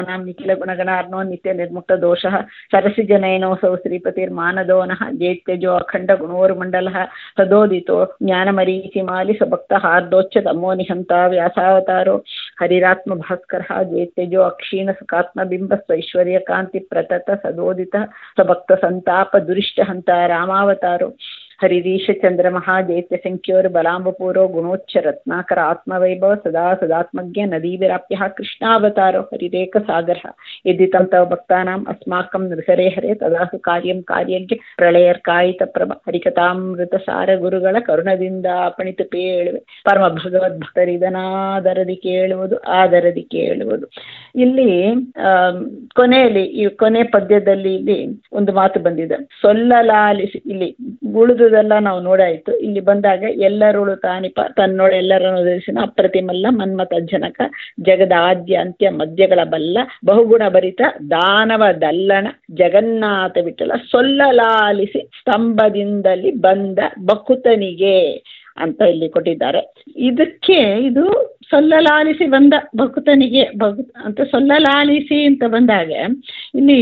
ಭಕ್ತಾನಾಂ ನಿಖಿಲ ಗುಣಗಣಾರ್ನೋ ನಿತ್ಯ ನಿರ್ಮುಕ್ತ ದೋಷಃ ಸರಸಿಜನಯನೋऽಸौ ಶ್ರೀಪತಿರ್ಮಾನದೋನಃ ಜೇತ್ಯಜೋ ಅಖಂಡ ಗುಣೋರ್ಮಂಡಲಃ ತದೋದಿತೋ ಜ್ಞಾನಮರೀಚಿಮಾಲಿ ಸಭಕ್ತ ಹಾರ್ದೋಚ್ಚ ತಮೋ ನಿಹಂತ ವ್ಯಾಸಾವತಾರೋ ಹರಿರಾತ್ಮ ಭಾಸ್ಕರ ಜೇತ್ಯಜೋ ಅಕ್ಷೀಣ ಸುಖಾತ್ಮಬಿಂಬ ಸ್ವೈಶ್ವರ್ಯ ಕಾಂತಿ ಪ್ರತತ ಸದೋದಿತ ಸಭಕ್ತ ಸಂತಾಪ ದುರಿಷ್ಟ ಹಂತ ರಾಮಾವತಾರೋ ಹರಿರೀಶ ಚಂದ್ರಮಃ ಜೈತ್ಯ ಸಂಖ್ಯೋರ್ ಬಲಾಂಬಪೂರೋ ಗುಣೋಚ್ಚ ರತ್ನಾಕರ ಆತ್ಮವೈಭವ ಸದಾ ಸದಾತ್ಮಜ್ಞ ನದೀವಿರಾಪ್ಯ ಕೃಷ್ಣಾವತಾರೋ ಹರಿರೇಕ ಸಾಗರ ಯದಿ ತಂ ತವ ಭಕ್ತಾನಾಂ ಅಸ್ಮಾಕಂ ನೃಸರೆ ಹರೆ ತದಾ ಸು ಕಾರ್ಯಂ ಕಾರ್ಯಜ್ಞ ಪ್ರಳಯರ್ಕಾಯಿತ ಪ್ರಭ ಹರಿಕಥಾಮೃತ ಸಾರ ಗುರುಗಳ ಕರುಣದಿಂದ ಅಪಣಿತು ಪೇಳುವೆ ಪರಮ ಭಗವದ್ ಭಕ್ತರಿದನಾದರದಿ ಕೇಳುವುದು ಆದರದಿ ಕೇಳುವುದು ಇಲ್ಲಿ ಕೊನೆಯಲ್ಲಿ ಈ ಕೊನೆ ಪದ್ಯದಲ್ಲಿ ಇಲ್ಲಿ ಒಂದು ಮಾತು ಬಂದಿದೆ ಸೊಲ್ಲಲಾಲಿಸಿ ಇಲ್ಲಿ ಉಳಿದುದೆಲ್ಲ ನಾವು ನೋಡಾಯ್ತು ಇಲ್ಲಿ ಬಂದಾಗ ಎಲ್ಲರುಳು ತಾನಿಪ ತನ್ನೋಳು ಎಲ್ಲರನ್ನು ಧರಿಸಿನ ಅಪ್ರತಿಮಲ್ಲ ಮನ್ಮತ ಜನಕ ಜಗದ ಆದ್ಯ ಅಂತ್ಯ ಮಧ್ಯಗಳ ಬಲ್ಲ ಬಹುಗುಣ ಭರಿತ ದಾನವ ದಲ್ಲಣ ಜಗನ್ನಾಥ ವಿಠಲ ಸೊಲ್ಲಲಾಲಿಸಿ ಸ್ತಂಭದಿಂದಲಿ ಬಂದ ಬಕುತನಿಗೆ ಅಂತ ಇಲ್ಲಿ ಕೊಟ್ಟಿದ್ದಾರೆ ಇದಕ್ಕೆ ಇದು ಸೊಲ್ಲಲಾಲಿಸಿ ಬಂದ ಭಕ್ತನಿಗೆ ಭಕ್ ಅಂತ ಸೊಲ್ಲಲಾಲಿಸಿ ಅಂತ ಬಂದಾಗ ಇಲ್ಲಿ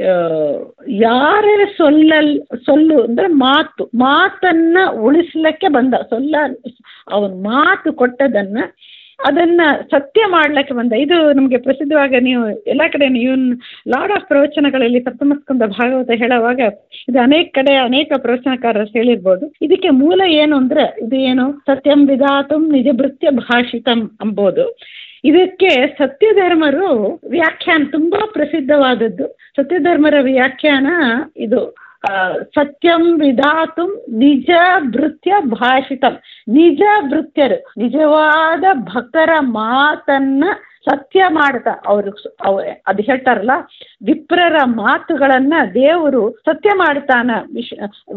ಯಾರ ಸೊಲ್ಲಲ್ ಸೊಲ್ಲು ಅಂದರೆ ಮಾತು ಮಾತನ್ನು ಉಳಿಸ್ಲಿಕ್ಕೆ ಬಂದ ಸೊಲ್ಲ ಅವನ ಮಾತು ಕೊಟ್ಟದನ್ನು ಅದನ್ನು ಸತ್ಯ ಮಾಡಲಿಕ್ಕೆ ಬಂದ ಇದು ನಮಗೆ ಪ್ರಸಿದ್ಧವಾಗ ನೀವು ಎಲ್ಲ ಕಡೆ ನೀವು ಲಾಡ್ ಆಫ್ ಪ್ರವಚನಗಳಲ್ಲಿ ಸಪ್ತಮಸ್ಕಂದ ಭಾಗವತ ಹೇಳುವಾಗ ಇದು ಅನೇಕ ಕಡೆ ಅನೇಕ ಪ್ರವಚನಕಾರರು ಹೇಳಿರ್ಬೋದು ಇದಕ್ಕೆ ಮೂಲ ಏನು ಅಂದರೆ ಇದು ಏನು ಸತ್ಯಂ ವಿಧಾತಂ ನಿಜ ಭೃತ್ಯ ಭಾಷಿತಂ ಅಂಬೋದು ಇದಕ್ಕೆ ಸತ್ಯಧರ್ಮರು ವ್ಯಾಖ್ಯಾನ ತುಂಬ ಪ್ರಸಿದ್ಧವಾದದ್ದು ಸತ್ಯಧರ್ಮರ ವ್ಯಾಖ್ಯಾನ ಇದು ಸತ್ಯಂ ವಿಧಾತು ನಿಜ ಭೃತ್ಯ ಭಾಷಿತಂ ನಿಜ ಭೃತ್ಯರು ನಿಜವಾದ ಭಕ್ತರ ಮಾತನ್ನ ಸತ್ಯ ಮಾಡ್ತಾ ಅವರು ಅವ ಅದು ಹೇಳ್ತಾರಲ್ಲ ವಿಪ್ರರ ಮಾತುಗಳನ್ನ ದೇವರು ಸತ್ಯ ಮಾಡ್ತಾನ ವಿಶ್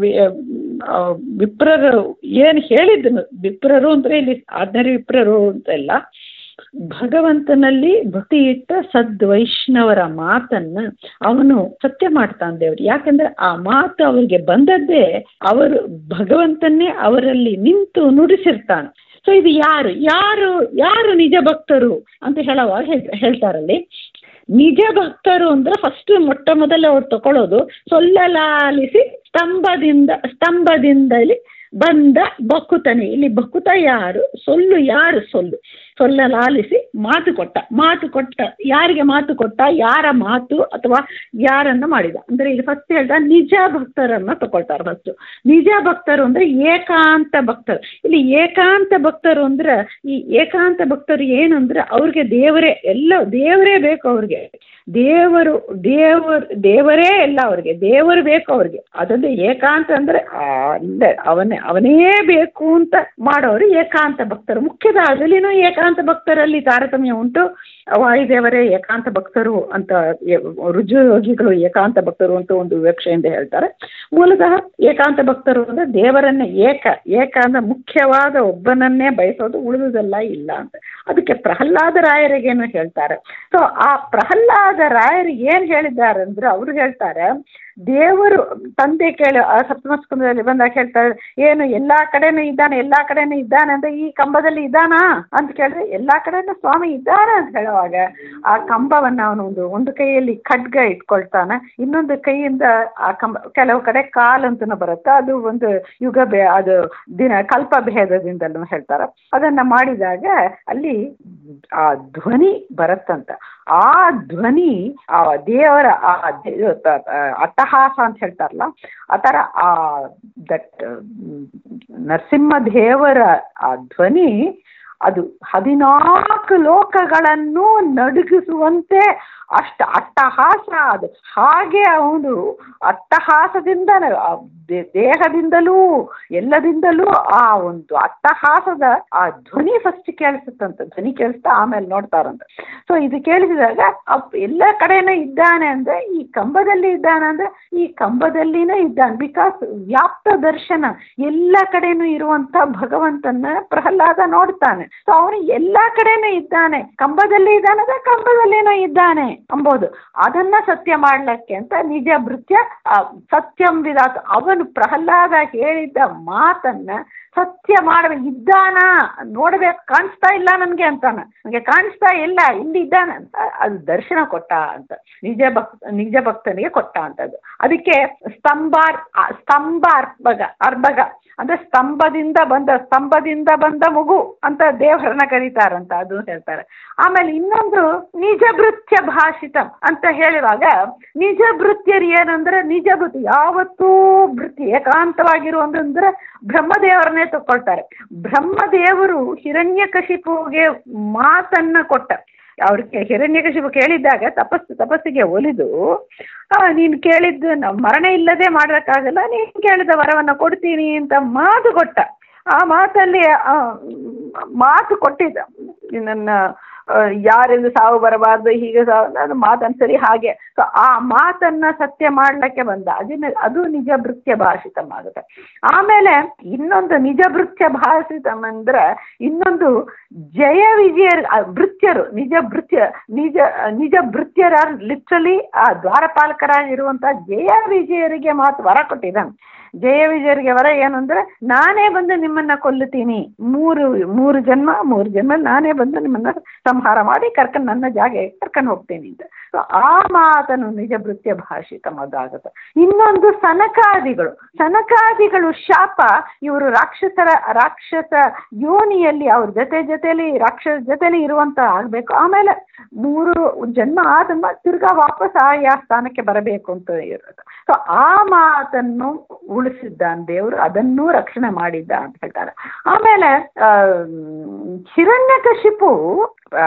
ವಿಪ್ರರು ಏನು ಹೇಳಿದ್ದನು ವಿಪ್ರರು ಅಂದರೆ ಇಲ್ಲಿ ಆಜ್ಞರಿ ವಿಪ್ರರು ಅಂತಲ್ಲ ಭಗವಂತನಲ್ಲಿ ಭಕ್ತಿ ಇಟ್ಟ ಸದ್ವೈಷ್ಣವರ ಮಾತನ್ನ ಅವನು ಸತ್ಯ ಮಾಡ್ತಾನೆ ದೇವರು ಯಾಕಂದ್ರೆ ಆ ಮಾತು ಅವರಿಗೆ ಬಂದದ್ದೇ ಅವರು ಭಗವಂತನ್ನೇ ಅವರಲ್ಲಿ ನಿಂತು ನುಡಿಸಿರ್ತಾನೆ ಸೊ ಇದು ಯಾರು ಯಾರು ಯಾರು ನಿಜ ಭಕ್ತರು ಅಂತ ಹೇಳುವಾಗ ಹೇಳ್ತಾರಲ್ಲಿ ನಿಜ ಭಕ್ತರು ಅಂದ್ರೆ ಫಸ್ಟ್ ಮೊಟ್ಟ ಮೊದಲು ಅವ್ರು ತಗೊಳ್ಳೋದು ಸೊಲ್ಲಲಾಲಿಸಿ ಸ್ತಂಭದಿಂದ ಸ್ತಂಭದಿಂದಲಿ ಬಂದ ಬಕುತನಿ ಇಲ್ಲಿ ಬಕುತ ಯಾರು ಸೊಲ್ಲು ಯಾರು ಸೊಲ್ಲು ಸೊಲ್ಲಲಾಲಿಸಿ ಮಾತು ಕೊಟ್ಟ ಮಾತು ಕೊಟ್ಟ ಯಾರಿಗೆ ಮಾತು ಕೊಟ್ಟ ಯಾರ ಮಾತು ಅಥವಾ ಯಾರನ್ನು ಮಾಡಿದ ಅಂದರೆ ಇಲ್ಲಿ ಫಸ್ಟ್ ಹೇಳ್ದ ನಿಜ ಭಕ್ತರನ್ನು ತಗೊಳ್ತಾರೆ ಫಸ್ಟು ನಿಜ ಭಕ್ತರು ಅಂದರೆ ಏಕಾಂತ ಭಕ್ತರು ಇಲ್ಲಿ ಏಕಾಂತ ಭಕ್ತರು ಅಂದ್ರೆ ಈ ಏಕಾಂತ ಭಕ್ತರು ಏನು ಅಂದ್ರೆ ಅವ್ರಿಗೆ ದೇವರೇ ಎಲ್ಲ ದೇವರೇ ಬೇಕು ಅವ್ರಿಗೆ ದೇವರು ದೇವರು ದೇವರೇ ಎಲ್ಲ ಅವ್ರಿಗೆ ದೇವರು ಬೇಕು ಅವ್ರಿಗೆ ಅದೊಂದು ಏಕಾಂತ ಅಂದರೆ ಅಲ್ಲೇ ಅವನೇ ಅವನೇ ಬೇಕು ಅಂತ ಮಾಡೋರು ಏಕಾಂತ ಭಕ್ತರು ಮುಖ್ಯದ ಅದರಲ್ಲಿನೂ ಏಕಾಂತ ಭಕ್ತರಲ್ಲಿ ತಾರತಮ್ಯ ಉಂಟು ವಾಯುದೇವರೇ ಏಕಾಂತ ಭಕ್ತರು ಅಂತ ರುಜು ಯೋಗಿಗಳು ಏಕಾಂತ ಭಕ್ತರು ಅಂತ ಒಂದು ವಿವಕ್ಷೆಯಿಂದ ಹೇಳ್ತಾರೆ ಮೂಲತಃ ಏಕಾಂತ ಭಕ್ತರು ಅಂದರೆ ದೇವರನ್ನೇ ಏಕ ಏಕ ಅಂದ್ರೆ ಮುಖ್ಯವಾದ ಒಬ್ಬನನ್ನೇ ಬಯಸೋದು ಉಳಿದುದೆಲ್ಲ ಇಲ್ಲ ಅಂತ ಅದಕ್ಕೆ ಪ್ರಹ್ಲಾದ ರಾಯರಿಗೇನು ಹೇಳ್ತಾರೆ ಸೊ ಆ ಪ್ರಹ್ಲಾದ ರಾಯರಿಗೆ ಏನು ಹೇಳಿದ್ದಾರೆ ಅಂದ್ರೆ ಅವರು ಹೇಳ್ತಾರೆ ದೇವರು ತಂದೆ ಕೇಳಿ ಆ ಸಪ್ತಮಸ್ಕಂದದಲ್ಲಿ ಬಂದಾಗ ಹೇಳ್ತಾರೆ ಏನು ಎಲ್ಲ ಕಡೆನೂ ಇದ್ದಾನೆ ಎಲ್ಲ ಕಡೆನೂ ಇದ್ದಾನೆ ಅಂತ ಈ ಕಂಬದಲ್ಲಿ ಇದ್ದಾನಾ ಅಂತ ಕೇಳಿದ್ರೆ ಎಲ್ಲ ಕಡೆನೂ ಸ್ವಾಮಿ ಇದ್ದಾನೆ ಅಂತ ಹೇಳುವಾಗ ಆ ಕಂಬವನ್ನು ಅವನು ಒಂದು ಒಂದು ಕೈಯಲ್ಲಿ ಖಡ್ಗ ಇಟ್ಕೊಳ್ತಾನೆ ಇನ್ನೊಂದು ಕೈಯಿಂದ ಆ ಕಂಬ ಕೆಲವು ಕಡೆ ಕಾಲ್ ಅಂತನೂ ಬರುತ್ತೆ ಅದು ಒಂದು ಯುಗ ಭೇ ಅದು ದಿನ ಕಲ್ಪ ಭೇದದಿಂದಲೂ ಹೇಳ್ತಾರೆ ಅದನ್ನು ಮಾಡಿದಾಗ ಅಲ್ಲಿ ಆ ಧ್ವನಿ ಬರುತ್ತಂತ ಆ ಧ್ವನಿ ಆ ದೇವರ ಆ ಅಟ್ಟಹಾಸ ಅಂತ ಹೇಳ್ತಾರಲ್ಲ ಆ ಥರ ಆ ದಟ್ ನರಸಿಂಹ ದೇವರ ಆ ಧ್ವನಿ ಅದು ಹದಿನಾಲ್ಕು ಲೋಕಗಳನ್ನು ನಡುಗಿಸುವಂತೆ ಅಷ್ಟು ಅಟ್ಟಹಾಸ ಅದು ಹಾಗೆ ಅವನು ಅಟ್ಟಹಾಸದಿಂದ ದೇಹದಿಂದಲೂ ಎಲ್ಲದಿಂದಲೂ ಆ ಒಂದು ಅಟ್ಟಹಾಸದ ಆ ಧ್ವನಿ ಫಸ್ಟ್ ಕೇಳಿಸುತ್ತಂತ ಧ್ವನಿ ಕೇಳಿಸ್ತಾ ಆಮೇಲೆ ನೋಡ್ತಾರಂತ ಸೊ ಇದು ಕೇಳಿಸಿದಾಗ ಅಪ್ ಎಲ್ಲ ಕಡೆನೂ ಇದ್ದಾನೆ ಅಂದರೆ ಈ ಕಂಬದಲ್ಲಿ ಇದ್ದಾನೆ ಅಂದರೆ ಈ ಕಂಬದಲ್ಲಿನೇ ಇದ್ದಾನೆ ಬಿಕಾಸ್ ವ್ಯಾಪ್ತ ದರ್ಶನ ಎಲ್ಲ ಕಡೆನೂ ಇರುವಂಥ ಭಗವಂತನ ಪ್ರಹ್ಲಾದ ನೋಡ್ತಾನೆ ಸೊ ಅವನು ಎಲ್ಲ ಕಡೆನೂ ಇದ್ದಾನೆ ಕಂಬದಲ್ಲಿ ಇದ್ದಾನೆ ಅಂದರೆ ಕಂಬದಲ್ಲೇನೋ ಇದ್ದಾನೆ ಅಂಬೋದು ಅದನ್ನ ಸತ್ಯ ಮಾಡ್ಲಿಕ್ಕೆ ಅಂತ ನಿಜ ಭೃತ್ಯ ಸತ್ಯಂ ವಿಧಾತ ಅವನು ಪ್ರಹ್ಲಾದ ಹೇಳಿದ್ದ ಮಾತನ್ನ ಸತ್ಯ ಮಾಡಬೇಕು ಇದ್ದಾನ ನೋಡ್ಬೇಕು ಕಾಣಿಸ್ತಾ ಇಲ್ಲ ನನಗೆ ಅಂತಾನೆ ನನಗೆ ಕಾಣಿಸ್ತಾ ಇಲ್ಲ ಇಲ್ಲಿ ಇದ್ದಾನೆ ಅಂತ ಅದು ದರ್ಶನ ಕೊಟ್ಟ ಅಂತ ನಿಜ ಭಕ್ ನಿಜ ಭಕ್ತನಿಗೆ ಕೊಟ್ಟ ಅಂತದ್ದು ಅದಕ್ಕೆ ಸ್ತಂಭಾರ್ ಸ್ತಂಭ ಅರ್ಭಗ ಅರ್ಭಗ ಅಂದ್ರೆ ಸ್ತಂಭದಿಂದ ಬಂದ ಸ್ತಂಭದಿಂದ ಬಂದ ಮಗು ಅಂತ ದೇವರನ್ನ ಕರೀತಾರಂತ ಅದು ಹೇಳ್ತಾರೆ ಆಮೇಲೆ ಇನ್ನೊಂದು ನಿಜ ಭೃತ್ಯ ಭಾಷಿತ ಅಂತ ಹೇಳುವಾಗ ನಿಜ ಭೃತ್ಯರು ಏನಂದ್ರೆ ನಿಜ ಭೃತ್ಯ ಯಾವತ್ತೂ ಭೃತಿ ಏಕಾಂತವಾಗಿರುವಂದ್ರೆ ಬ್ರಹ್ಮದೇವರನ್ನೇ ತಗೊಳ್ತಾರೆ ಬ್ರಹ್ಮದೇವರು ಹಿರಣ್ಯಕಶಿಪುಗೆ ಮಾತನ್ನ ಕೊಟ್ಟ ಅವ್ರಿಗೆ ಹಿರಣ್ಯಕಶಿಪು ಕೇಳಿದ್ದಾಗ ತಪಸ್ಸು ತಪಸ್ಸಿಗೆ ಒಲಿದು ನೀನು ಕೇಳಿದ್ದು ನ- ಮರಣ ಇಲ್ಲದೆ ಮಾಡೋಕ್ಕಾಗಲ್ಲ ನೀನು ಕೇಳಿದ ವರವನ್ನು ಕೊಡ್ತೀನಿ ಅಂತ ಮಾತು ಕೊಟ್ಟ ಆ ಮಾತಲ್ಲಿ ಆ, ಮಾತು ಕೊಟ್ಟಿದ್ದ ನನ್ನ ಆ, ಯಾರೆಂದು ಸಾವು ಬರಬಾರ್ದು ಹೀಗೆ ಸಾವು ಅದು ಮಾತನ್ನು ಸರಿ ಹಾಗೆ ಸೊ ಆ ಮಾತನ್ನ ಸತ್ಯ ಮಾಡ್ಲಿಕ್ಕೆ ಬಂದ ಅದನ್ನ ಅದು ನಿಜ ಭೃತ್ಯ ಭಾಷಿತಂ ಆಗುತ್ತೆ ಆಮೇಲೆ ಇನ್ನೊಂದು ನಿಜ ಭೃತ್ಯ ಭಾಷಿತಂ ಅಂದ್ರೆ ಇನ್ನೊಂದು ಜಯ ವಿಜಯರ್ ಆ, ಭೃತ್ಯರು ನಿಜ ಭೃತ್ಯ ನಿಜ ನಿಜ ಭೃತ್ಯರ ಲಿಟ್ರಲಿ ಆ ದ್ವಾರಪಾಲಕರಾಗಿರುವಂಥ ಜಯ ವಿಜಯರಿಗೆ ಮಾತು ವರ ಕೊಟ್ಟಿದ್ದಾನೆ ಜಯ ವಿಜಯರಿಗೆ ವರ ಏನು ಅಂದ್ರೆ ನಾನೇ ಬಂದು ನಿಮ್ಮನ್ನ ಕೊಲ್ಲುತ್ತೀನಿ ಮೂರು ಮೂರು ಜನ್ಮ ಮೂರು ಜನ್ಮ ನಾನೇ ಬಂದು ನಿಮ್ಮನ್ನ ಸಂಹಾರ ಮಾಡಿ ಕರ್ಕೊಂಡು ನನ್ನ ಜಾಗೆ ಕರ್ಕೊಂಡು ಹೋಗ್ತೀನಿ ಅಂತ ಸೊ ಆ ಮಾತನ್ನು ನಿಜ ಭೃತ್ಯ ಭಾಷಿತಮದಾಗುತ್ತೆ ಇನ್ನೊಂದು ಸನಕಾದಿಗಳು ಸನಕಾದಿಗಳು ಶಾಪ ಇವರು ರಾಕ್ಷಸರ ರಾಕ್ಷಸ ಯೋನಿಯಲ್ಲಿ ಅವ್ರ ಜೊತೆ ಜೊತೆಲಿ ರಾಕ್ಷಸ ಜೊತೆಲಿ ಇರುವಂತ ಆಗಬೇಕು ಆಮೇಲೆ ಮೂರು ಜನ್ಮ ಆದ ತಿರ್ಗಾ ವಾಪಸ್ ಆ ಯಾ ಸ್ಥಾನಕ್ಕೆ ಬರಬೇಕು ಅಂತ ಇರುತ್ತೆ ಸೊ ಆ ಮಾತನ್ನು ಉಳಿಸಿದ್ದಾನೆ ದೇವರು ಅದನ್ನೂ ರಕ್ಷಣೆ ಮಾಡಿದ್ದ ಅಂತ ಹೇಳ್ತಾರೆ ಆಮೇಲೆ ಆ, ಹಿರಣ್ಯಕಶಿಪು ಆ,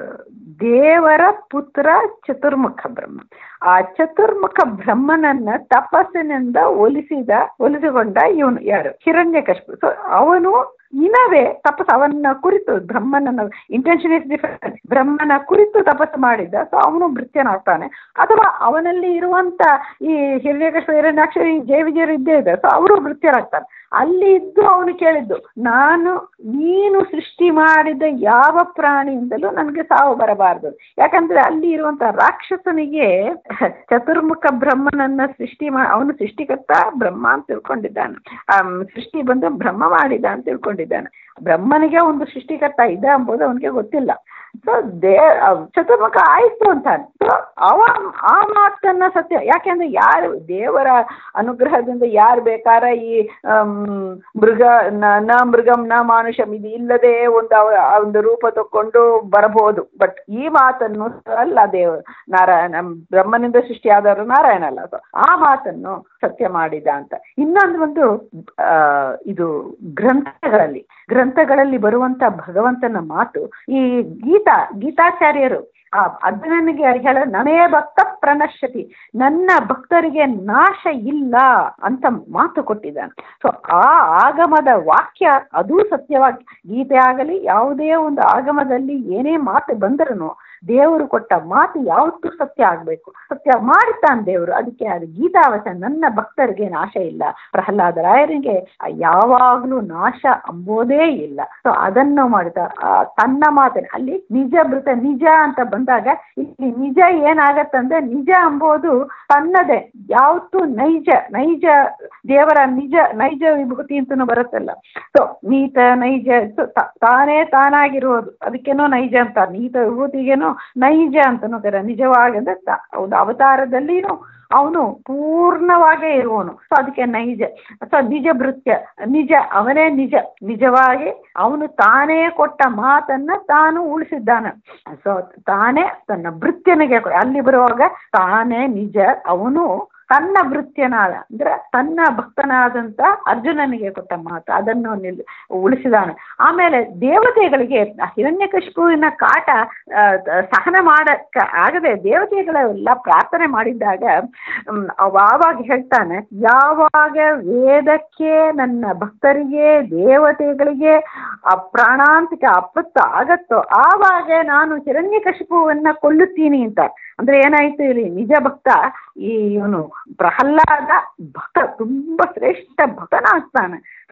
ದೇವರ ಪುತ್ರ ಚತುರ್ಮುಖ ಬ್ರಹ್ಮ ಆ ಚತುರ್ಮುಖ ಬ್ರಹ್ಮನನ್ನ ತಪಸ್ಸಿನಿಂದ ಒಲಿಸಿದ ಒಲಿಸಿಕೊಂಡ ಇವನು ಯಾರು ಹಿರಣ್ಯಕಶಿಪು ಸೊ ಅವನು ಇನವೇ ತಪಸ್ಸು ಅವನ ಕುರಿತು ಬ್ರಹ್ಮನನ್ನ ಇಂಟೆನ್ಷನ್ ಇಸ್ ಡಿಫರೆಂಟ್ ಬ್ರಹ್ಮನ ಕುರಿತು ತಪಸ್ಸು ಮಾಡಿದ್ದ ಸೊ ಅವನು ಭೃತ್ಯನಾಗ್ತಾನೆ ಅಥವಾ ಅವನಲ್ಲಿ ಇರುವಂತ ಈ ಹಿರಣ್ಯಕಶಿಪು ಹಿರಣ್ಯಾಕ್ಷ ಈ ಜಯ ವಿಜಯರು ಇದ್ದೇ ಇದೆ ಸೊ ಅವರು ಭೃತ್ಯರಾಗ್ತಾರೆ ಅಲ್ಲಿ ಇದ್ದು ಅವನು ಕೇಳಿದ್ದು ನಾನು ನೀನು ಸೃಷ್ಟಿ ಮಾಡಿದ ಯಾವ ಪ್ರಾಣಿಯಿಂದಲೂ ನನಗೆ ಸಾವು ಬರಬಾರದು ಯಾಕಂದ್ರೆ ಅಲ್ಲಿ ಇರುವಂತ ರಾಕ್ಷಸನಿಗೆ ಚತುರ್ಮುಖ ಬ್ರಹ್ಮನನ್ನ ಸೃಷ್ಟಿ ಮಾ ಅವನು ಸೃಷ್ಟಿಕರ್ತ ಬ್ರಹ್ಮ ಅಂತ ತಿಳ್ಕೊಂಡಿದ್ದಾನೆ ಆಮ್, ಸೃಷ್ಟಿ ಬಂದು ಬ್ರಹ್ಮ ಮಾಡಿದ ಅಂತ ತಿಳ್ಕೊಂಡಿದ್ದಾನೆ ಬ್ರಹ್ಮನಿಗೆ ಒಂದು ಸೃಷ್ಟಿಕರ್ತ ಇದೆ ಎಂಬುದು ಅವನಿಗೆ ಗೊತ್ತಿಲ್ಲ ಸೊ ದೇ ಚತುರ್ಮುಖ ಆಯ್ತು ಅಂತಾನೆ ಸೊ ಅವ ಆ ಮಾತನ್ನ ಸತ್ಯ ಯಾಕೆಂದ್ರೆ ಯಾರು ದೇವರ ಅನುಗ್ರಹದಿಂದ ಯಾರು ಬೇಕಾರ ಈ ಆಮ್, ಮೃಗ ನ- ನ ಮೃಗಂ ನ ಮಾನುಷಂ ಇದು ಇಲ್ಲದೆ ಒಂದು ಅವ ಆ ಒಂದು ರೂಪ ತಕೊಂಡು ಬರಬಹುದು ಬಟ್ ಈ ಮಾತನ್ನು ಅಲ್ಲ ದೇವ ನಾರಾಯಣ ಬ್ರಹ್ಮನಿಂದ ಸೃಷ್ಟಿಯಾದವರು ನಾರಾಯಣ ಅಲ್ಲ ಸೊ ಆ ಮಾತನ್ನು ಸತ್ಯ ಮಾಡಿದ ಅಂತ ಇನ್ನೊಂದು ಒಂದು ಆ, ಇದು ಗ್ರಂಥಗಳಲ್ಲಿ ಗ್ರಂಥಗಳಲ್ಲಿ ಬರುವಂತ ಭಗವಂತನ ಮಾತು ಈ ಗೀತಾ ಗೀತಾಚಾರ್ಯರು ಆ ಅರ್ಜುನನಿಗೆ ಹೇಳ ನಮೇ ಭಕ್ತ ಪ್ರಣಶ್ಯತಿ ನನ್ನ ಭಕ್ತರಿಗೆ ನಾಶ ಇಲ್ಲ ಅಂತ ಮಾತು ಕೊಟ್ಟಿದ್ದಾನೆ ಸೊ ಆ ಆಗಮದ ವಾಕ್ಯ ಅದೂ ಸತ್ಯವಾಗಿ ಗೀತೆ ಆಗಲಿ ಯಾವುದೇ ಒಂದು ಆಗಮದಲ್ಲಿ ಏನೇ ಮಾತು ಬಂದರೂ ದೇವರು ಕೊಟ್ಟ ಮಾತು ಯಾವತ್ತೂ ಸತ್ಯ ಆಗಬೇಕು ಸತ್ಯ ಮಾಡ್ತಾನೆ ದೇವರು ಅದಕ್ಕೆ ಅದು ಗೀತಾವಚನ ನನ್ನ ಭಕ್ತರಿಗೆ ನಾಶ ಇಲ್ಲ ಪ್ರಹ್ಲಾದ ರಾಯರಿಗೆ ಯಾವಾಗಲೂ ನಾಶ ಅಂಬೋದೇ ಇಲ್ಲ ಸೊ ಅದನ್ನು ಮಾಡಿದ ಆ ತನ್ನ ಮಾತನ್ನ ಅಲ್ಲಿ ನಿಜ ಮೃತ ನಿಜ ಅಂತ ಬಂದಾಗ ಇಲ್ಲಿ ನಿಜ ಏನಾಗತ್ತಂದ್ರೆ ನಿಜ ಅಂಬೋದು ತನ್ನದೇ ಯಾವತ್ತೂ ನೈಜ ನೈಜ ದೇವರ ನಿಜ ನೈಜ ವಿಭೂತಿ ಅಂತನೂ ಬರುತ್ತಲ್ಲ ಸೊ ನೀತ ನೈಜ so ತ- ತಾನೇ ತಾನಾಗಿರೋದು ಅದಕ್ಕೇನೋ ನೈಜ ಅಂತ ನೀತ ವಿಭೂತಿಗೇನೋ ನೈಜ ಅಂತನೂ ಕರ ನಿಜವಾಗಿ ಅಂದ್ರೆ ತ- ಒಂದು ಅವತಾರದಲ್ಲಿನೂ ಅವನು ಪೂರ್ಣವಾಗೇ ಇರುವವನು ಸೊ ಅದಕ್ಕೆ ನೈಜ ಸೊ ನಿಜ ಭೃತ್ಯ ನಿಜ ಅವನೇ ನಿಜ ನಿಜವಾಗಿ ಅವನು ತಾನೇ ಕೊಟ್ಟ ಮಾತನ್ನ ತಾನು ಉಳಿಸಿದ್ದಾನೆ ಸೊ ತಾನೇ ತನ್ನ ಭೃತ್ಯನಿಗೆ ಕೊ- ಅಲ್ಲಿ ಬರುವಾಗ ತಾನೇ ನಿಜ ಅವನು ತನ್ನ ಭೃತ್ಯನಾದ ಅಂದ್ರೆ ತನ್ನ ಭಕ್ತನಾದಂತ ಅರ್ಜುನನಿಗೆ ಕೊಟ್ಟ ಮಾತು ಅದನ್ನು ನಿಲ್ ಉಳಿಸಿದಾನೆ ಆಮೇಲೆ ದೇವತೆಗಳಿಗೆ ಹಿರಣ್ಯಕಶಿಪುವಿನ ಕಾಟ ಆ, ತ- ಸಹನ ಮಾಡಕ್ಕ ಆಗದೆ ದೇವತೆಗಳೆಲ್ಲ ಪ್ರಾರ್ಥನೆ ಮಾಡಿದ್ದಾಗ ಹ್ಮ್, ಅವ ಆವಾಗ ಹೇಳ್ತಾನೆ ಯಾವಾಗ ವೇದಕ್ಕೆ ನನ್ನ ಭಕ್ತರಿಗೆ ದೇವತೆಗಳಿಗೆ ಆ ಪ್ರಾಣಾಂತಿಕ ಆಪತ್ತು ಆಗತ್ತೋ ಆವಾಗ ನಾನು ಹಿರಣ್ಯಕಶಿಪುವನ್ನ ಕೊಲ್ಲುತ್ತೀನಿ ಅಂತ ಅಂದ್ರೆ ಏನಾಯ್ತು ಇಲ್ಲಿ ನಿಜ ಭಕ್ತ ಈ ಇವನು ಪ್ರಹ್ಲಾದ ಭಕ್ತ ತುಂಬಾ ಶ್ರೇಷ್ಠ ಭಕ್ತನಾಗ್ತಾನೆ ಸೊ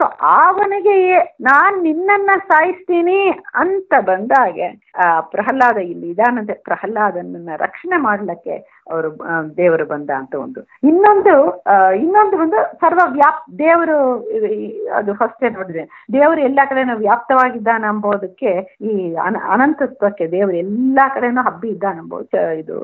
ಸೊ ಅವನಿಗೆ ನಾನು ನಿನ್ನನ್ನ ಸಾಯಿಸ್ತೀನಿ ಅಂತ ಬಂದಾಗ ಆ, ಪ್ರಹ್ಲಾದ ಇಲ್ಲಿ ಇದಾನಂತೆ ಪ್ರಹ್ಲಾದನನ್ನ ರಕ್ಷಣೆ ಮಾಡ್ಲಿಕ್ಕೆ ಅವರು ದೇವರು ಬಂದ ಅಂತ ಒಂದು ಇನ್ನೊಂದು ಆ, ಇನ್ನೊಂದು ಒಂದು ಸರ್ವ ವ್ಯಾಪ್ ದೇವರು ಇದು ಈ- ಅದು ಫಸ್ಟೇ ನೋಡಿದೆ ದೇವರು ಎಲ್ಲ ಕಡೆನೂ ವ್ಯಾಪ್ತವಾಗಿದ್ದಾನೆ ಎಂಬುದಕ್ಕೆ ಈ ಅನ ಅನಂತತ್ವಕ್ಕೆ ದೇವರು ಎಲ್ಲ ಕಡೆನೂ ಹಬ್ಬಿ ಇದ್ದಾನೆ ಎಂಬುದು ಚ- ಇದು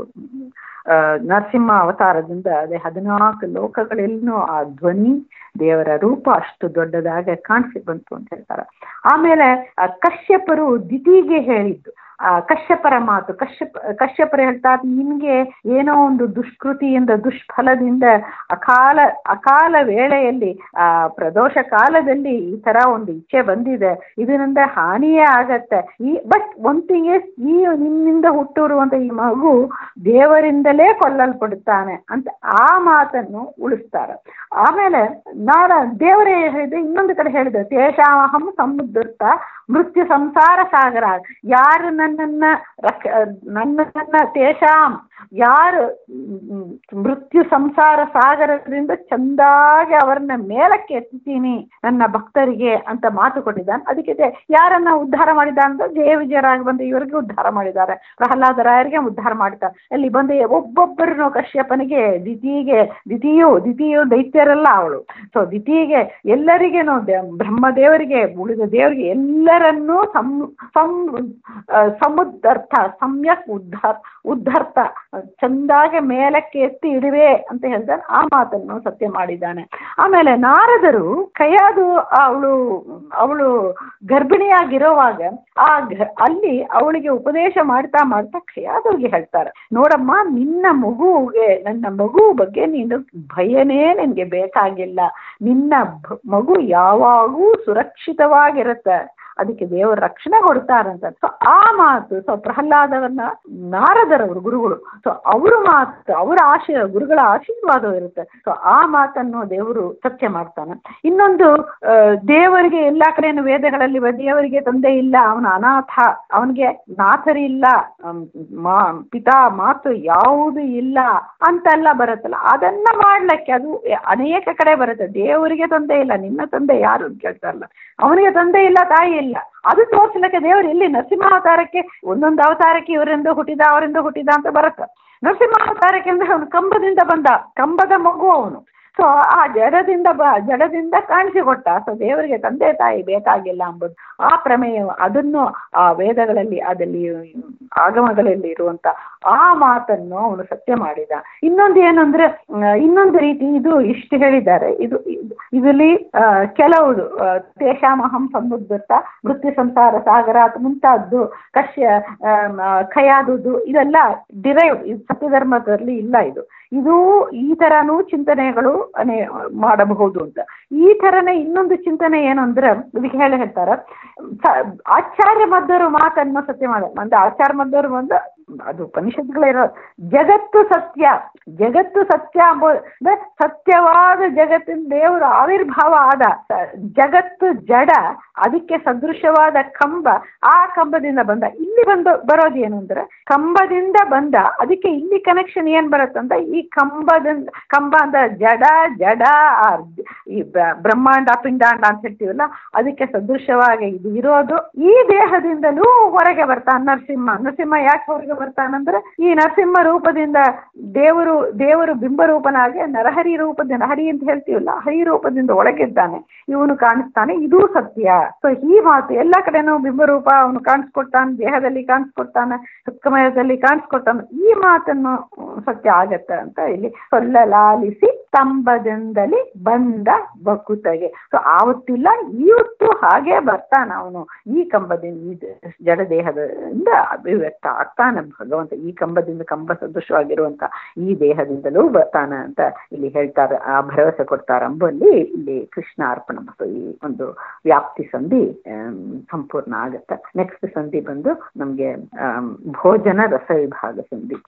ಆ, ನರಸಿಂಹ ಅವತಾರದಿಂದ ಅದೇ ಹದಿನಾಲ್ಕು ಲೋಕಗಳೆಲ್ಲೂ ಆ ಧ್ವನಿ ದೇವರ ರೂಪ ಅಷ್ಟು ದೊಡ್ಡದಾಗಿ ಕಾಣಿಸಿ ಬಂತು ಅಂತ ಹೇಳ್ತಾರೆ ಆಮೇಲೆ ಆ ಕಶ್ಯಪರು ದಿತಿಗೆ ಹೇಳಿದ್ದು ಆ ಕಶ್ಯಪರ ಮಾತು ಕಶ್ಯಪ ಕಶ್ಯಪರು ಹೇಳ್ತಾರೆ ನಿಮಗೆ ಏನೋ ಒಂದು ದುಷ್ಕೃತಿಯಿಂದ ದುಷ್ಫಲದಿಂದ ಅಕಾಲ ಅಕಾಲ ವೇಳೆಯಲ್ಲಿ ಆ ಪ್ರದೋಷ ಕಾಲದಲ್ಲಿ ಈ ತರ ಒಂದು ಇಚ್ಛೆ ಬಂದಿದೆ ಇದರಿಂದ ಹಾನಿಯೇ ಆಗತ್ತೆ ಈ ಬಟ್ ಒನ್ ಥಿಂಗ್ ಇಸ್ ಈ ನಿಮ್ಮಿಂದ ಹುಟ್ಟಿರುವಂತ ಈ ಮಗು ದೇವರಿಂದಲೇ ಕೊಲ್ಲಲ್ಪಡುತ್ತಾನೆ ಅಂತ ಆ ಮಾತನ್ನು ಉಳಿಸ್ತಾರೆ ಆಮೇಲೆ ನಾರ ದೇವರೇ ಹೇಳಿದೆ ಇನ್ನೊಂದು ಕಡೆ ಹೇಳಿದೆ ತೇಷಾಮಹಂ ಸಮುದ್ರತ ಮೃತ್ಯು ಸಂಸಾರ ಸಾಗರ ಯಾರು ನನ್ನನ್ನ ರಕ್ಷ ನನ್ನನ್ನ ತೇಷಾಂ ಯಾರು ಮ್, ಮೃತ್ಯು ಸಂಸಾರ ಸಾಗರದಿಂದ ಚಂದಾಗಿ ಅವರನ್ನ ಮೇಲಕ್ಕೆ ಎತ್ತೀನಿ ನನ್ನ ಭಕ್ತರಿಗೆ ಅಂತ ಮಾತು ಕೊಟ್ಟಿದ್ದಾನೆ ಅದಕ್ಕೆ ದೇ- ಯಾರನ್ನ ಉದ್ಧಾರ ಮಾಡಿದ ಅಂತ ಜಯ ವಿಜಯರಾಗಿ ಬಂದು ಇವರಿಗೆ ಉದ್ಧಾರ ಮಾಡಿದ್ದಾರೆ ಪ್ರಹ್ಲಾದ ರಾಯರಿಗೆ ಉದ್ಧಾರ ಮಾಡಿದ್ದಾರೆ ಅಲ್ಲಿ ಬಂದು ಒಬ್ಬೊಬ್ಬರನ್ನು ಕಶ್ಯಪನಿಗೆ ದಿತಿಗೆ ದಿತಿಯು ದಿತಿಯು ದೈತ್ಯರಲ್ಲ ಅವಳು ಸೊ ದಿತಿಗೆ ಎಲ್ಲರಿಗೇನು ದ- ಬ್ರಹ್ಮದೇವರಿಗೆ ಉಳಿದ ದೇವರಿಗೆ ಎಲ್ಲರನ್ನೂ ಸಂ ಸಂ ಆ, ಸಮುದ್ಧರ್ಥ ಸಮ್ಯಕ್ ಉದ್ಧಾರ ಉದ್ಧರ್ತ ಚಂದಾಗೆ ಮೇಲಕ್ಕೆ ಎತ್ತಿ ಇಡುವೆ ಅಂತ ಹೇಳ್ತಾರೆ ಆ ಮಾತನ್ನು ಸತ್ಯ ಮಾಡಿದ್ದಾನೆ ಆಮೇಲೆ ನಾರದರು ಕೈಯಾದು ಅವಳು ಅವಳು ಗರ್ಭಿಣಿಯಾಗಿರೋವಾಗ ಆ ಗ- ಅಲ್ಲಿ ಅವಳಿಗೆ ಉಪದೇಶ ಮಾಡ್ತಾ ಮಾಡ್ತಾ ಕೈಯಾದವ್ರಿಗೆ ಹೇಳ್ತಾರೆ ನೋಡಮ್ಮ ನಿನ್ನ ಮಗುವಿಗೆ ನನ್ನ ಮಗು ಬಗ್ಗೆ ನೀನು ಭಯನೇ ನಿನಗೆ ಬೇಕಾಗಿಲ್ಲ ನಿನ್ನ ಭ- ಮಗು ಯಾವಾಗೂ ಸುರಕ್ಷಿತವಾಗಿರುತ್ತೆ ಅದಕ್ಕೆ ದೇವರು ರಕ್ಷಣೆ ಕೊಡ್ತಾರಂತ ಸೊ ಆ ಮಾತು ಸೊ ಪ್ರಹ್ಲಾದವನ್ನ ನಾರದರವರು ಗುರುಗಳು ಸೊ ಅವ್ರ ಮಾತು ಅವರ ಆಶಯ ಗುರುಗಳ ಆಶೀರ್ವಾದ ಇರುತ್ತೆ ಸೊ ಆ ಮಾತನ್ನು ದೇವರು ಸತ್ಯ ಮಾಡ್ತಾನೆ ಇನ್ನೊಂದು ಆ, ದೇವರಿಗೆ ಎಲ್ಲ ಕಡೆನೂ ವೇದಗಳಲ್ಲಿ ಬ- ದೇವರಿಗೆ ತಂದೆ ಇಲ್ಲ ಅವನ ಅನಾಥ ಅವನಿಗೆ ನಾಥರಿಲ್ಲ ಅಮ್, ಮಾ ಪಿತಾ ಮಾತು ಯಾವುದು ಇಲ್ಲ ಅಂತೆಲ್ಲ ಬರುತ್ತಲ್ಲ ಅದನ್ನ ಮಾಡ್ಲಿಕ್ಕೆ ಅದು ಅನೇಕ ಕಡೆ ಬರುತ್ತೆ ದೇವರಿಗೆ ತಂದೆ ಇಲ್ಲ ನಿನ್ನ ತಂದೆ ಯಾರು ಅಂತ ಕೇಳ್ತಾರಲ್ಲ ಅವನಿಗೆ ತಂದೆ ಇಲ್ಲ ತಾಯಿ ಇಲ್ಲ ಅದು ತೋರಿಸ್ಲಿಕ್ಕೆ ದೇವರು ಇಲ್ಲಿ ನರಸಿಂಹ ಅವತಾರಕ್ಕೆ ಒಂದೊಂದು ಅವತಾರಕ್ಕೆ ಇವರಿಂದ ಹುಟ್ಟಿದ ಅವರಿಂದ ಹುಟ್ಟಿದ ಅಂತ ಬರುತ್ತೆ ನರಸಿಂಹ ಅವತಾರಕ್ಕೆ ಅಂದ್ರೆ ಅವನು ಕಂಬದಿಂದ ಬಂದ ಕಂಬದ ಮಗು ಅವನು ಸೊ ಆ ಜಡದಿಂದ ಬ ಜಡದಿಂದ ಕಾಣಿಸಿಕೊಟ್ಟ ಸೊ ದೇವರಿಗೆ ತಂದೆ ತಾಯಿ ಬೇಕಾಗಿಲ್ಲ ಎಂಬುದು ಆ ಪ್ರಮೇಯ ಅದನ್ನು ಆ ವೇದಗಳಲ್ಲಿ ಅದಲ್ಲಿ ಆಗಮಗಳಲ್ಲಿ ಇರುವಂತ ಆ ಮಾತನ್ನು ಅವನು ಸತ್ಯ ಮಾಡಿದ ಇನ್ನೊಂದು ಏನಂದ್ರೆ ಆ, ಇನ್ನೊಂದು ರೀತಿ ಇದು ಇಷ್ಟು ಹೇಳಿದ್ದಾರೆ ಇದು ಇದು- ಇದರಲ್ಲಿ ಆ, ಕೆಲವು ಆ, ತೇಷಾಮಹಂ ಸಮುದ್ರತ ಮೃತ್ಯು ಸಂಸಾರ ಸಾಗರ ಅದು ಮುಂತಾದ್ದು ಕಶ್ಯ ಆಮ್, ಆ, ಖಯಾದುದು ಇದೆಲ್ಲ ಡಿರೈವ್ ಇದು ಸತ್ಯಧರ್ಮದಲ್ಲಿ ಇಲ್ಲ ಇದು ಇದು ಈ ತರನೂ ಚಿಂತನೆಗಳು ಅನೇ ಮಾಡಬಹುದು ಅಂತ ಈ ತರನೇ ಇನ್ನೊಂದು ಚಿಂತನೆ ಏನು ಅಂದ್ರೆ ಇದಕ್ಕೆ ಹೇಳಿ ಹೇಳ್ತಾರ ಸ- ಆಚಾರ್ಯ ಮಧ್ವರು ಮಾತನ್ನು ಸತ್ಯ ಮಾಡ ಅಂದ್ರೆ ಆಚಾರ್ಯ ಮಧ್ವರು ಬಂದು ಅದು ಉಪನಿಷತ್ಗಳಿರೋ ಜಗತ್ತು ಸತ್ಯ ಜಗತ್ತು ಸತ್ಯ ಅಂಬೋದು ಅಂದ್ರೆ ಸತ್ಯವಾದ ಜಗತ್ತಿನ ದೇವರು ಆವಿರ್ಭಾವ ಆದ ಸ- ಜಗತ್ತು ಜಡ ಅದಕ್ಕೆ ಸದೃಶವಾದ ಕಂಬ ಆ ಕಂಬದಿಂದ ಬಂದ ಇಲ್ಲಿ ಬಂದು ಬರೋದೇನು ಅಂದ್ರೆ ಕಂಬದಿಂದ ಬಂದ ಅದಕ್ಕೆ ಇಲ್ಲಿ ಕನೆಕ್ಷನ್ ಏನ್ ಬರುತ್ತಂತ ಈ ಕಂಬದಿಂದ ಕಂಬ ಅಂತ ಜಡ ಜಡ ಆ ಈ ಬ- ಬ್ರಹ್ಮಾಂಡ ಪಿಂಡಾಂಡ ಅಂತ ಹೇಳ್ತೀವಲ್ಲ ಅದಕ್ಕೆ ಸದೃಶವಾಗಿ ಇದು ಇರೋದು ಈ ದೇಹದಿಂದಲೂ ಹೊರಗೆ ಬರ್ತಾನೆ ನರಸಿಂಹ ನರಸಿಂಹ ಯಾಕೆ ಹೊರಗೆ ಬರ್ತಾನಂದ್ರೆ ಈ ನರಸಿಂಹ ರೂಪದಿಂದ ದೇವರು ದೇವರು ಬಿಂಬರೂಪನಾಗಿ ನರಹರಿ ರೂಪದಿಂದ ನರಹರಿ ಅಂತ ಹೇಳ್ತೀವಲ್ಲ ಹರಿ ರೂಪದಿಂದ ಒಳಗಿದ್ದಾನೆ ಇವನು ಕಾಣಿಸ್ತಾನೆ ಇದೂ ಸತ್ಯ ಸೊ ಈ ಮಾತು ಎಲ್ಲ ಕಡೆನೂ ಬಿಂಬರೂಪ ಅವನು ಕಾಣಿಸ್ಕೊಡ್ತಾನೆ ದೇಹದಲ್ಲಿ ಕಾಣಿಸ್ಕೊಡ್ತಾನೆ ಸುಖಮಯದಲ್ಲಿ ಕಾಣಿಸ್ಕೊಡ್ತಾನೆ ಈ ಮಾತನ್ನು ಸತ್ಯ ಆಗತ್ತೆ ಅಂತ ಇಲ್ಲಿ ಸೊಲ್ಲಲಾಲಿಸಿ ಸ್ತಂಭದಿಂದಲೇ ಬಂದ ಬಕುತಗೆ ಸೊ ಆವತ್ತಿಲ್ಲ ಇವತ್ತು ಹಾಗೆ ಬರ್ತಾನ ಅವನು ಈ ಕಂಬದಿಂದ ಈ ಜಡ ದೇಹದಿಂದ ಅಭಿವ್ಯಕ್ತ ಆಗ್ತಾನೆ ಭಗವಂತ ಈ ಕಂಬದಿಂದ ಕಂಬ ಸದೃಶವಾಗಿರುವಂತ ಈ ದೇಹದಿಂದಲೂ ಬರ್ತಾನ ಅಂತ ಇಲ್ಲಿ ಹೇಳ್ತಾರೆ ಆ ಭರವಸೆ ಕೊಡ್ತಾರೆ ಅಂಬಲ್ಲಿ ಇಲ್ಲಿ ಕೃಷ್ಣ ಅರ್ಪಣ ಮತ್ತು ಈ ಒಂದು ವ್ಯಾಪ್ತಿ ಸಂಧಿ ಆಮ್, ಸಂಪೂರ್ಣ ಆಗತ್ತೆ ನೆಕ್ಸ್ಟ್ ಸಂಧಿ ಬಂದು ನಮ್ಗೆ ಆಮ್, ಭೋಜನ ರಸ ವಿಭಾಗ ಸಂಧಿ